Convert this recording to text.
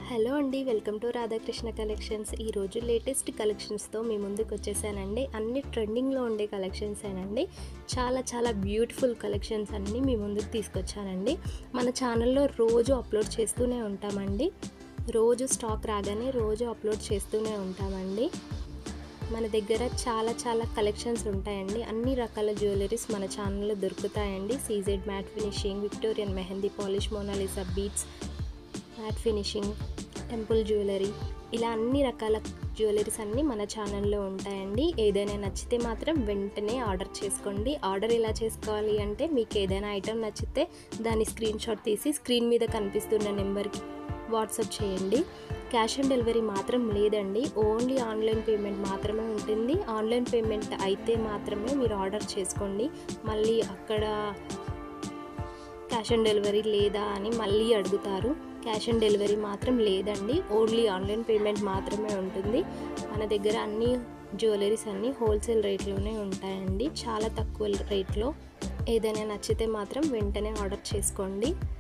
hello అండి welcome to Radhakrishna collections ఈరోజు latest కలెక్షన్స్తో మీ ముందుకు వచ్చేసానండి అన్ని ట్రెండింగ్లో ఉండే కలెక్షన్స్ ఏనండి చాలా చాలా బ్యూటిఫుల్ కలెక్షన్స్ అన్నీ మీ ముందుకు తీసుకొచ్చానండి మన ఛానల్లో రోజు అప్లోడ్ చేస్తూనే ఉంటామండి రోజు స్టాక్ రాగానే రోజు అప్లోడ్ చేస్తూనే ఉంటామండి మన దగ్గర చాలా చాలా కలెక్షన్స్ ఉంటాయండి అన్ని రకాల జ్యువెలరీస్ మన ఛానల్లో దొరుకుతాయండి CZ matte finishing Victorian mehndi polish Monalisa beads matte finishing temple jewellery ఇలా అన్ని రకాల జ్యువెలరీస్ అన్నీ మన ఛానల్లో ఉంటాయండి ఏదైనా నచ్చితే మాత్రం వెంటనే ఆర్డర్ చేసుకోండి ఆర్డర్ ఎలా చేసుకోవాలి అంటే మీకు ఏదైనా ఐటెం నచ్చితే దాని స్క్రీన్ షాట్ తీసి స్క్రీన్ మీద కనిపిస్తున్న నెంబర్కి వాట్సాప్ చేయండి క్యాష్ ఆన్ డెలివరీ మాత్రం లేదండి ఓన్లీ ఆన్లైన్ పేమెంట్ మాత్రమే ఉంటుంది ఆన్లైన్ పేమెంట్ అయితే మాత్రమే మీరు ఆర్డర్ చేసుకోండి మళ్ళీ అక్కడ క్యాష్ ఆన్ డెలివరీ లేదా అని మళ్ళీ అడుగుతారు క్యాష్ ఆన్ డెలివరీ మాత్రం లేదండి ఓన్లీ ఆన్లైన్ పేమెంట్ మాత్రమే ఉంటుంది మన దగ్గర అన్ని జ్యువెలరీస్ అన్నీ హోల్సేల్ రేట్లోనే ఉంటాయండి చాలా తక్కువ రేట్లో ఏదైనా నచ్చితే మాత్రం వెంటనే ఆర్డర్ చేసుకోండి